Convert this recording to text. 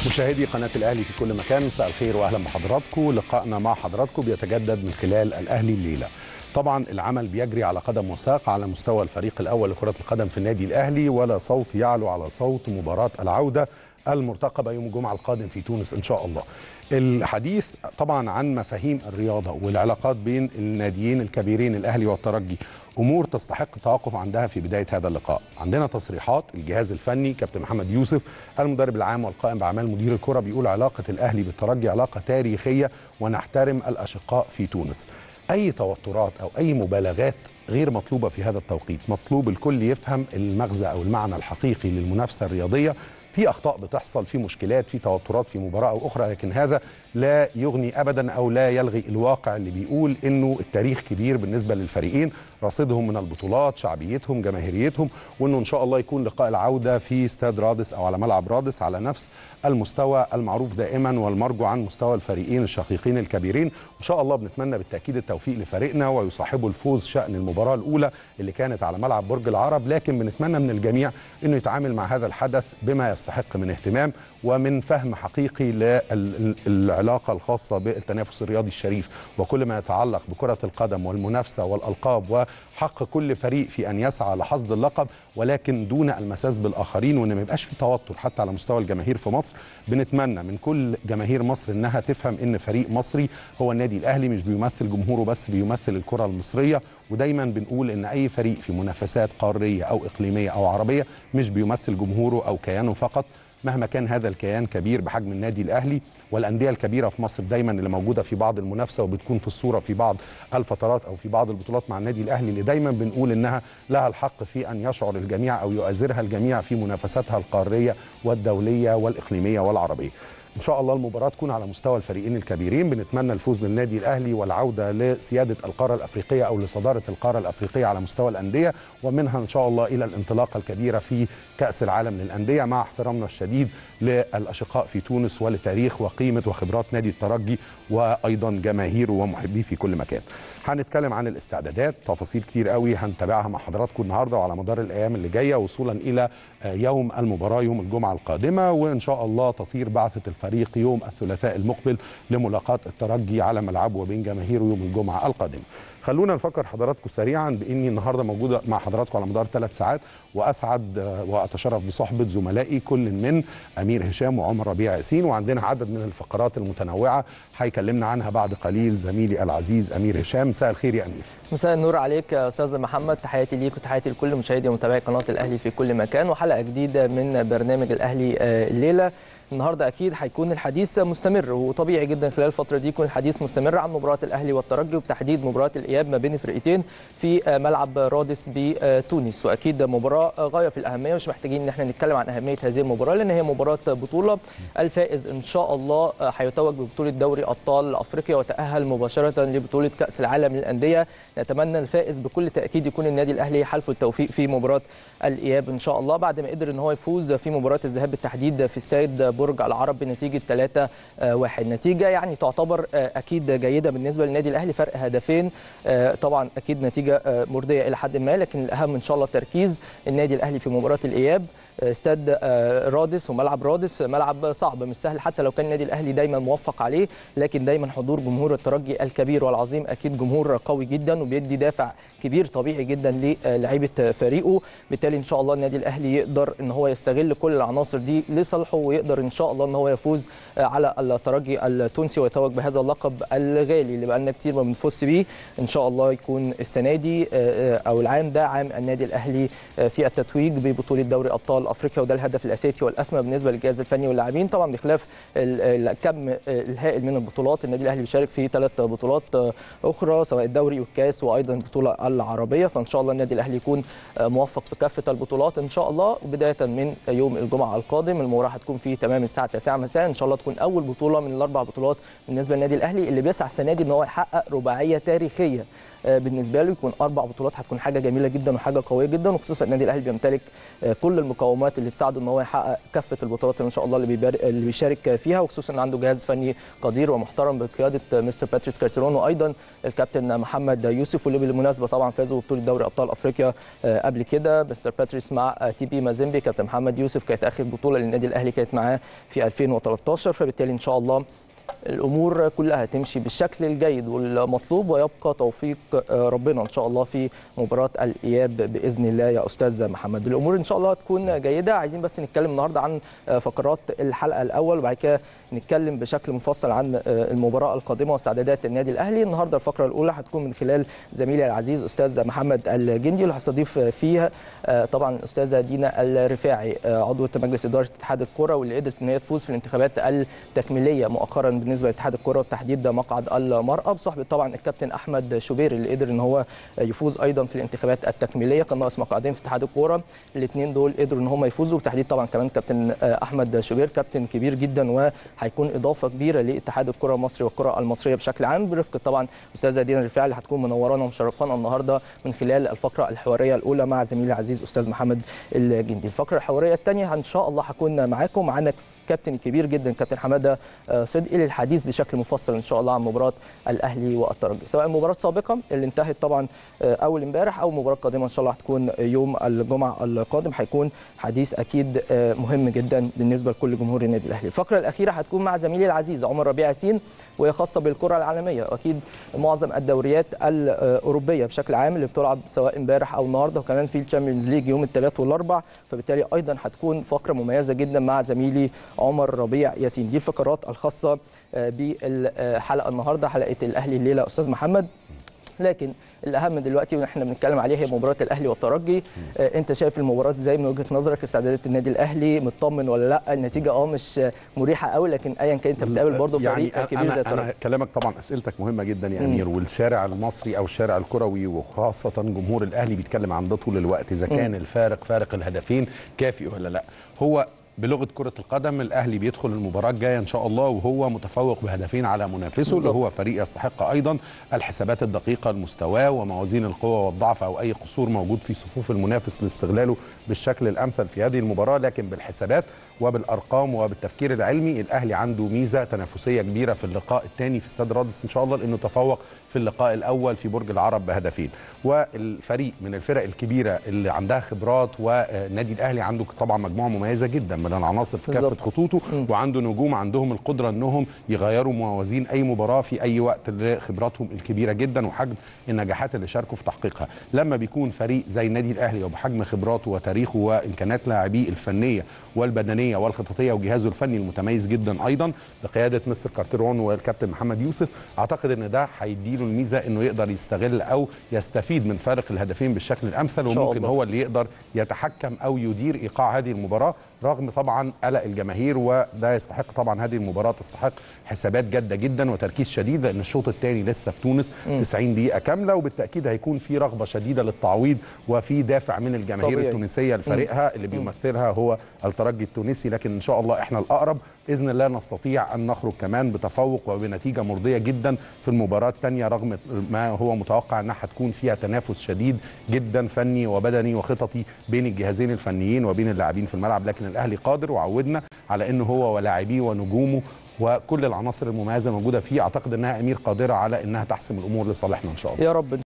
مشاهدي قناة الأهلي في كل مكان مساء الخير وأهلا بحضراتكم لقائنا مع حضراتكم بيتجدد من خلال الأهلي الليلة طبعا العمل بيجري على قدم وساق على مستوى الفريق الأول لكرة القدم في النادي الأهلي ولا صوت يعلو على صوت مباراة العودة المرتقبة يوم الجمعة القادم في تونس إن شاء الله الحديث طبعا عن مفاهيم الرياضة والعلاقات بين الناديين الكبيرين الأهلي والترجي امور تستحق التوقف عندها في بدايه هذا اللقاء عندنا تصريحات الجهاز الفني كابتن محمد يوسف المدرب العام والقائم باعمال مدير الكره بيقول علاقه الاهلي بالترجي علاقه تاريخيه ونحترم الاشقاء في تونس اي توترات او اي مبالغات غير مطلوبه في هذا التوقيت مطلوب الكل يفهم المغزى او المعنى الحقيقي للمنافسه الرياضيه في اخطاء بتحصل في مشكلات في توترات في مباراه او اخرى لكن هذا لا يغني ابدا او لا يلغي الواقع اللي بيقول انه التاريخ كبير بالنسبه للفريقين رصيدهم من البطولات شعبيتهم جماهيريتهم وانه ان شاء الله يكون لقاء العوده في استاد رادس او على ملعب رادس على نفس المستوى المعروف دائما والمرجو عن مستوى الفريقين الشقيقين الكبيرين ان شاء الله بنتمنى بالتاكيد التوفيق لفريقنا ويصاحبه الفوز شان المباراه الاولى اللي كانت على ملعب برج العرب لكن بنتمنى من الجميع انه يتعامل مع هذا الحدث بما يستحق من اهتمام ومن فهم حقيقي للعلاقه الخاصه بالتنافس الرياضي الشريف وكل ما يتعلق بكره القدم والمنافسه والالقاب وحق كل فريق في ان يسعى لحصد اللقب ولكن دون المساس بالاخرين وان ما يبقاش في توتر حتى على مستوى الجماهير في مصر بنتمنى من كل جماهير مصر انها تفهم ان فريق مصري هو النادي الاهلي مش بيمثل جمهوره بس بيمثل الكره المصريه ودايما بنقول ان اي فريق في منافسات قاريه او اقليميه او عربيه مش بيمثل جمهوره او كيانه فقط مهما كان هذا الكيان كبير بحجم النادي الاهلي والانديه الكبيره في مصر دايما اللي موجوده في بعض المنافسه وبتكون في الصوره في بعض الفترات او في بعض البطولات مع النادي الاهلي اللي دايما بنقول انها لها الحق في ان يشعر الجميع او يؤازرها الجميع في منافساتها القاريه والدوليه والاقليميه والعربيه. ان شاء الله المباراه تكون على مستوى الفريقين الكبيرين بنتمنى الفوز للنادي الاهلي والعوده لسياده القاره الافريقيه او لصداره القاره الافريقيه على مستوى الانديه ومنها ان شاء الله الى الانطلاقه الكبيره في كاس العالم للانديه مع احترامنا الشديد للاشقاء في تونس ولتاريخ وقيمه وخبرات نادي الترجي وايضا جماهيره ومحبيه في كل مكان. هنتكلم عن الاستعدادات تفاصيل كتير قوي هنتابعها مع حضراتكم النهارده وعلى مدار الايام اللي جايه وصولا الى يوم المباراه يوم الجمعه القادمه وان شاء الله تطير بعثه الفريق يوم الثلاثاء المقبل لملاقاه الترجي على ملعبه وبين جماهيره يوم الجمعه القادمه. خلونا نفكر حضراتكم سريعا باني النهارده موجوده مع حضراتكم على مدار ثلاث ساعات واسعد واتشرف بصحبه زملائي كل من امير هشام وعمر ربيع ياسين وعندنا عدد من الفقرات المتنوعه هيكلمنا عنها بعد قليل زميلي العزيز امير هشام مساء الخير يا امير مساء النور عليك يا استاذ محمد تحياتي ليك وتحياتي لكل مشاهدي ومتابعي قناه الاهلي في كل مكان وحلقه جديده من برنامج الاهلي الليله النهارده اكيد هيكون الحديث مستمر وطبيعي جدا خلال الفتره دي يكون الحديث مستمر عن مباراه الاهلي والترجي وبتحديد مباراه الاياب ما بين الفرقتين في ملعب رادس بتونس واكيد مباراه غايه في الاهميه مش محتاجين ان احنا نتكلم عن اهميه هذه المباراه لان هي مباراه بطوله الفائز ان شاء الله هيتوج ببطوله دوري ابطال افريقيا وتاهل مباشره لبطوله كاس العالم للانديه نتمنى الفائز بكل تاكيد يكون النادي الاهلي حلفه التوفيق في مباراه الاياب ان شاء الله بعد ما قدر ان هو يفوز في مباراه الذهاب بالتحديد في استاد برج العرب بنتيجه 3 1 نتيجه يعني تعتبر اكيد جيده بالنسبه للنادي الاهلي فرق هدفين طبعا اكيد نتيجه مرضيه الى حد ما لكن الاهم ان شاء الله تركيز النادي الاهلي في مباراه الاياب استاد رادس وملعب رادس ملعب صعب مش سهل حتى لو كان النادي الاهلي دايما موفق عليه لكن دايما حضور جمهور الترجي الكبير والعظيم اكيد جمهور قوي جدا وبيدي دافع كبير طبيعي جدا للعيبه فريقه بالتالي ان شاء الله النادي الاهلي يقدر ان هو يستغل كل العناصر دي لصالحه ويقدر ان شاء الله ان هو يفوز على الترجي التونسي ويتوج بهذا اللقب الغالي اللي بقالنا كتير ما بنفوز بيه ان شاء الله يكون السنه دي او العام ده عام النادي الاهلي في التتويج ببطوله دوري ابطال افريقيا وده الهدف الاساسي والاسمى بالنسبه للجهاز الفني واللاعبين طبعا بخلاف الكم الهائل من البطولات النادي الاهلي بيشارك في ثلاث بطولات اخرى سواء الدوري والكاس وايضا البطوله العربيه فان شاء الله النادي الاهلي يكون موفق في كافه البطولات ان شاء الله بدايه من يوم الجمعه القادم المباراه هتكون في تمام الساعه 9 مساء ان شاء الله تكون اول بطوله من الاربع بطولات بالنسبه للنادي الاهلي اللي بيسعى السنه دي ان هو يحقق رباعيه تاريخيه بالنسبه له يكون اربع بطولات هتكون حاجه جميله جدا وحاجه قويه جدا وخصوصا النادي الاهلي بيمتلك كل المقومات اللي تساعده ان هو يحقق كافه البطولات اللي ان شاء الله اللي, بيبار... اللي بيشارك فيها وخصوصا ان عنده جهاز فني قدير ومحترم بقياده مستر باتريس كارتيرون وايضا الكابتن محمد يوسف واللي بالمناسبه طبعا فازوا ببطوله دوري ابطال افريقيا قبل كده مستر باتريس مع تي بي مازيمبي كابتن محمد يوسف كانت اخر بطوله للنادي الاهلي كانت معاه في 2013 فبالتالي ان شاء الله الامور كلها تمشي بالشكل الجيد والمطلوب ويبقى توفيق ربنا ان شاء الله في مباراه الاياب باذن الله يا استاذ محمد الامور ان شاء الله تكون جيده عايزين بس نتكلم النهارده عن فقرات الحلقه الاول وبعد كده نتكلم بشكل مفصل عن المباراه القادمه واستعدادات النادي الاهلي النهارده الفقره الاولى هتكون من خلال زميلي العزيز استاذ محمد الجندي اللي هستضيف فيها طبعا الاستاذه دينا الرفاعي عضوه مجلس اداره اتحاد الكره واللي قدرت ان هي تفوز في الانتخابات التكميليه مؤخرا بالنسبه لاتحاد الكره وتحديد مقعد المراه بصحبه طبعا الكابتن احمد شوبير اللي قدر ان هو يفوز ايضا في الانتخابات التكميليه كان ناقص مقعدين في اتحاد الكوره الاثنين دول قدروا ان هم يفوزوا بتحديد طبعا كمان كابتن احمد شوبير كابتن كبير جدا وهيكون اضافه كبيره لاتحاد الكره المصري والكره المصريه بشكل عام برفقه طبعا استاذه دينا الرفاعي اللي هتكون منورانا ومشرفانا النهارده من خلال الفقره الحواريه الاولى مع زميلي العزيز استاذ محمد الجندي الفقره الحواريه الثانيه ان شاء الله هكون معاكم معانا كابتن كبير جدا كابتن حماده صدقي للحديث بشكل مفصل ان شاء الله عن مباراه الاهلي والترجي سواء المباراه السابقه اللي انتهت طبعا اول امبارح او المباراه القادمه ان شاء الله هتكون يوم الجمعه القادم هيكون حديث اكيد مهم جدا بالنسبه لكل جمهور النادي الاهلي الفقره الاخيره هتكون مع زميلي العزيز عمر ربيع ياسين وهي خاصه بالكره العالميه واكيد معظم الدوريات الاوروبيه بشكل عام اللي بتلعب سواء امبارح او النهارده وكمان في الشامبيونز ليج يوم الثلاث والاربع فبالتالي ايضا هتكون فقره مميزه جدا مع زميلي عمر ربيع ياسين دي الفقرات الخاصه بالحلقه النهارده حلقه الاهلي الليله استاذ محمد لكن الاهم دلوقتي واحنا بنتكلم عليه هي مباراه الاهلي والترجي آه انت شايف المباراه ازاي من وجهه نظرك استعدادات النادي الاهلي مطمن ولا لا النتيجه اه مش مريحه قوي لكن ايا كان انت بتقابل برضه يعني فريق كبير أنا زي الترجي انا كلامك طبعا اسئلتك مهمه جدا يا امير والشارع المصري او الشارع الكروي وخاصه جمهور الاهلي بيتكلم عن ده طول الوقت اذا كان الفارق فارق الهدفين كافي ولا لا هو بلغه كره القدم الاهلي بيدخل المباراه الجايه ان شاء الله وهو متفوق بهدفين على منافسه اللي هو فريق يستحق ايضا الحسابات الدقيقه لمستواه وموازين القوه والضعف او اي قصور موجود في صفوف المنافس لاستغلاله بالشكل الامثل في هذه المباراه لكن بالحسابات وبالارقام وبالتفكير العلمي الاهلي عنده ميزه تنافسيه كبيره في اللقاء الثاني في استاد رادس ان شاء الله لانه تفوق في اللقاء الاول في برج العرب بهدفين والفريق من الفرق الكبيره اللي عندها خبرات والنادي الاهلي عنده طبعا مجموعه مميزه جدا من العناصر في كافه خطوطه وعنده نجوم عندهم القدره انهم يغيروا موازين اي مباراه في اي وقت لخبراتهم الكبيره جدا وحجم النجاحات اللي شاركوا في تحقيقها لما بيكون فريق زي النادي الاهلي وبحجم خبراته وتاريخه وامكانيات لاعبيه الفنيه والبدنيه والخططيه وجهازه الفني المتميز جدا ايضا بقياده مستر كارتيرون والكابتن محمد يوسف اعتقد ان ده هيديله الميزه انه يقدر يستغل او يستفيد من فارق الهدفين بالشكل الامثل وممكن الله. هو اللي يقدر يتحكم او يدير ايقاع هذه المباراه رغم طبعا قلق الجماهير وده يستحق طبعا هذه المباراه تستحق حسابات جاده جدا وتركيز شديد لان الشوط الثاني لسه في تونس م. 90 دقيقه كامله وبالتاكيد هيكون في رغبه شديده للتعويض وفي دافع من الجماهير طبيعي. التونسيه لفريقها اللي بيمثلها هو الترجي التونسي لكن ان شاء الله احنا الاقرب باذن الله نستطيع ان نخرج كمان بتفوق وبنتيجه مرضيه جدا في المباراه الثانيه رغم ما هو متوقع انها هتكون فيها تنافس شديد جدا فني وبدني وخططي بين الجهازين الفنيين وبين اللاعبين في الملعب لكن الاهلي قادر وعودنا على انه هو ولاعبيه ونجومه وكل العناصر المميزه الموجوده فيه اعتقد انها امير قادره على انها تحسم الامور لصالحنا ان شاء الله يا رب